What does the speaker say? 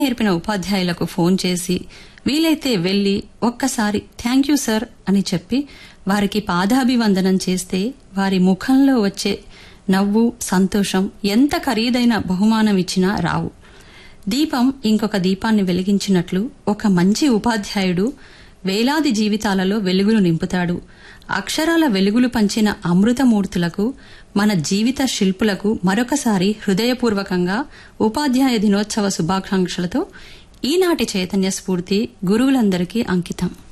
నేర్పిన ఉపాధ్యాయులకు ఫోన్ చేసి వీలైతే వెళ్లి ఒక్కసారి థ్యాంక్ యూ సార్ అని చెప్పి వారికి పాదాభివందనం చేస్తే వారి ముఖంలో వచ్చే నవ్వు సంతోషం ఎంత ఖరీదైన బహుమానం ఇచ్చినా రావు దీపం ఇంకొక దీపాన్ని వెలిగించినట్లు ఒక మంచి ఉపాధ్యాయుడు వేలాది జీవితాలలో వెలుగులు నింపుతాడు అక్షరాల వెలుగులు పంచిన అమృతమూర్తులకు మన జీవిత శిల్పులకు మరొకసారి హృదయపూర్వకంగా ఉపాధ్యాయ దినోత్సవ శుభాకాంక్షలతో ఈనాటి చైతన్య స్ఫూర్తి గురువులందరికీ అంకితం